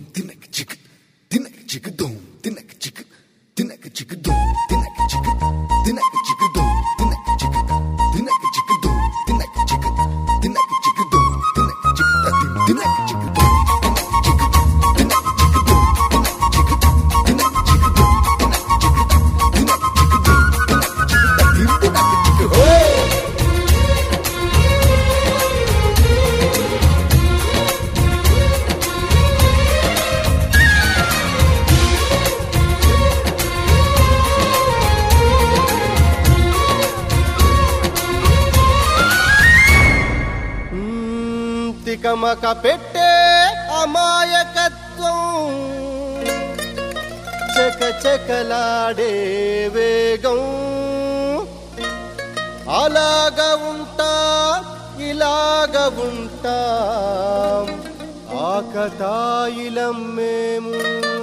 తినక చిక్ తినక చిక్ దోం తినక చిక్ తినక చిక్ దోం తినక చిక్ తినక చిక్ దోం తినక చిక్ తినక చిక్ దోం తినక చిక్ తినక చిక్ దోం తినక చిక్ తది తినక చిక్ దోం తినక చిక్ తినక చిక్ దోం తినక చిక్ తినక చిక్ దోం తినక చిక్ తినక చిక్ దోం తినక చిక్ తది తినక చిక్ హో మ్మ్, తికమక పెట్టే అమాయకత్వం చక చకలాడే వేగం అలాగ ఉంటా ఇలాగ ఉంటా ఆకతాయిలం మేము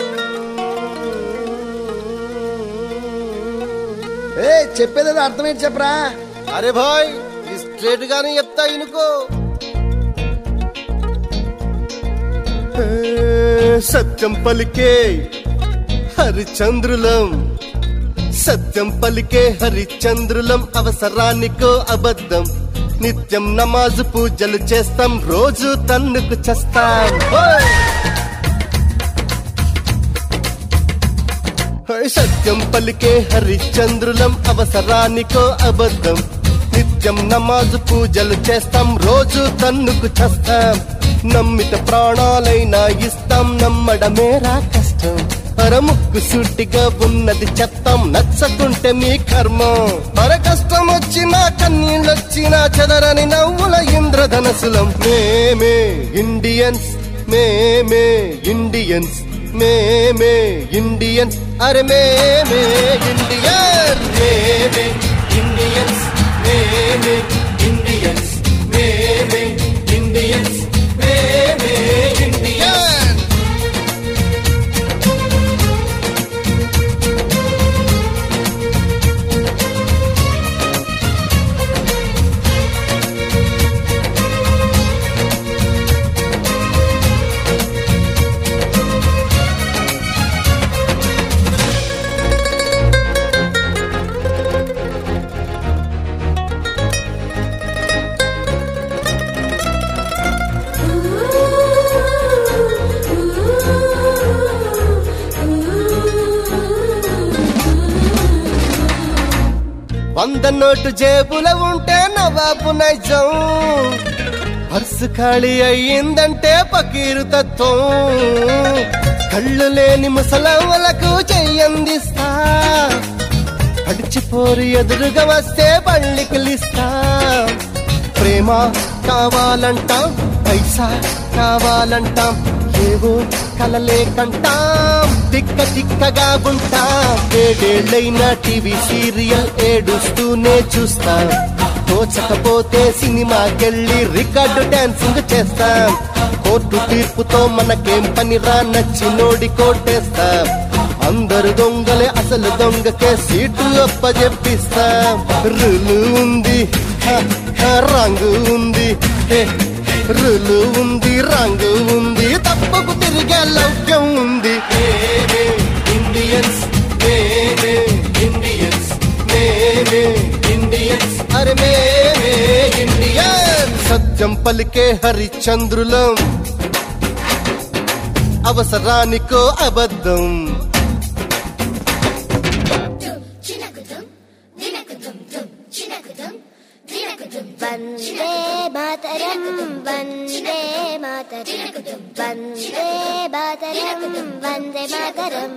ఏ చెప్పేది అర్థమేంటి చెప్పరా అరే భాయ్ స్ట్రేట్ గానే చెప్తా ఇనుకో సత్యం పలికే హరిచంద్రులం సత్యం పలికే హరిచంద్రులం అవసరానికో అబద్ధం నిత్యం నమాజు పూజలు చేస్తాం రోజు తన్నుకు చేస్తాం హోయ్! హోయ్ సత్యం పలికే హరిచంద్రులం అవసరానికో అబద్ధం నిత్యం నమాజు పూజలు చేస్తాం రోజు తన్నుకు చేస్తాం నమ్మిత ప్రాణాలైనా ఇస్తాం నమ్మడమేరా కష్టం పరముక్కు సూటిగా ఉన్నది చెత్తం నచ్చకుంటే మీ కర్మం పర కష్టం వచ్చినా కన్నీళ్ళొచ్చినా చెదరని నవ్వుల ఇంద్రధనసులం మేమే ఇండియన్స్ మేమే ఇండియన్స్ మేమే ఇండియన్స్ అరే మేమే ఇండియన్ మేమే ఇండియన్స్ మేమే ఇండియన్స్ మేమే ఇండియన్స్ మేమే ఇండియన్ వంద నోటు జేబుల ఉంటే నవాబు నైజం పర్సు ఖాళీ అయ్యిందంటే పకీరు తత్వం కళ్ళు లేని ముసలమ్మలకు చెయ్యందిస్తా పడిచిపోరు ఎదురుగా వస్తే పళ్ళికిలిస్తా ప్రేమ కావాలంటాం పైసా కావాలంటాం ఏవో కలలే కంటాం తిక్క తిక్కగా ఉంటాం ఏడేళ్లైన టీవీ సీరియల్ ఏడుస్తూనే చూస్తాం తోచకపోతే సినిమాకెళ్ళి రికార్డు డాన్సింగ్ చేస్తాం కోర్టు తీర్పుతో మనకేం పనిరా నచ్చినోడి కోటేస్తాం అందరు దొంగలే అసలు దొంగకే సీటు అప్పజెప్పిస్తాం రులు ఉంది హ, హ, రంగు ఉంది హే, రులు ఉంది రంగు ఉంది తప్పకు తిరిగే లౌక్యం ఉంది మేమే ఇండియన్స్ మేమే ఇండియన్స్ మేమే ఇండియన్స్ అరే మేమే ఇండియన్ సత్యం పలికే హరిచంద్రులం అవసరానికో అబద్ధం వందే మాతరం వందే మాతరం వందే మాతరం వందే మాతరం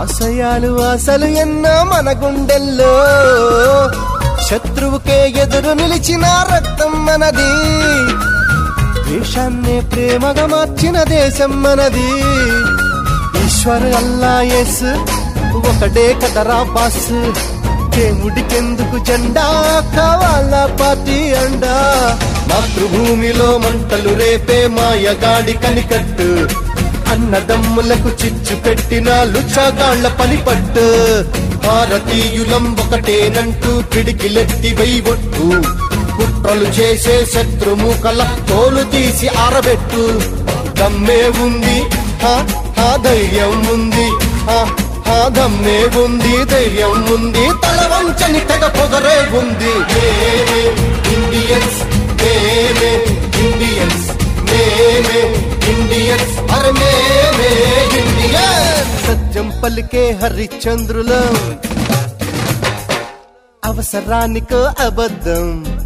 ఆశయాలు ఆశలు ఎన్నో మన గుండెల్లో శత్రువుకే ఎదురు నిలిచిన రక్తం మనది దేశాన్నే ప్రేమగా మార్చిన దేశం మనది ఈశ్వర్ అల్లా ఎస్ ఒకటే కదరా బాస్ దేవుడికెందుకు జెండా కావాలా పార్టీ అండా మాతృభూమిలో మంటలు రేపే మాయగాడి కనికట్టు అన్నదమ్ములకు చిచ్చు పెట్టిన లుచ్చగాళ్ల పనిపట్టు భారతీయులం ఒకటేనంటూ పిడికిలెత్తి వెయ్యొట్టు కుట్రలు చేసే శత్రుముఖల తోలు తీసి ఆరబెట్టు దమ్మే ఉంది హా, హా, ధైర్యం ఉంది హా, హా, దమ్మే ఉంది ధైర్యం ఉంది తల వంచని తెగ పొగరే ఉంది మేమే ఇండియన్స్ మేమే ఇండియన్స్ మేమే ఇండియన్స్ అరే మేమే ఇండియన్స్ సత్యం పలికే హరిశ్చంద్రులం అవసరానికో అబద్ధం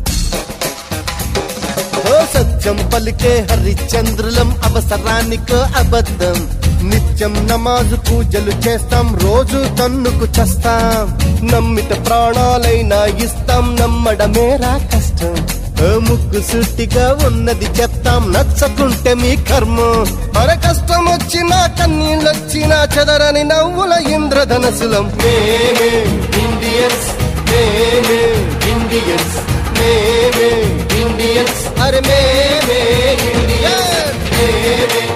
ఓ సత్యం పలికే హరిశ్చంద్రులం అవసరానికో అబద్ధం నిత్యం నమాజు పూజలు చేస్తాం రోజు తన్నుకు చేస్తాం నమ్మిత ప్రాణాలైనా ఇస్తాం నమ్మడమేరా కష్టం ఓ ముక్కు సుట్టిగా ఉన్నది చెప్తాం నచ్చకుంటే మీ కర్మం మన కష్టం వచ్చినా కన్నీళ్ళొచ్చినా చెదరని నవ్వుల ఇంద్రధనసులం మేమే ఇండియన్స్ మేమే ఇండియన్స్ మేమే ఇండియన్స్ అరే మేమే ఇండియన్స్ మేమే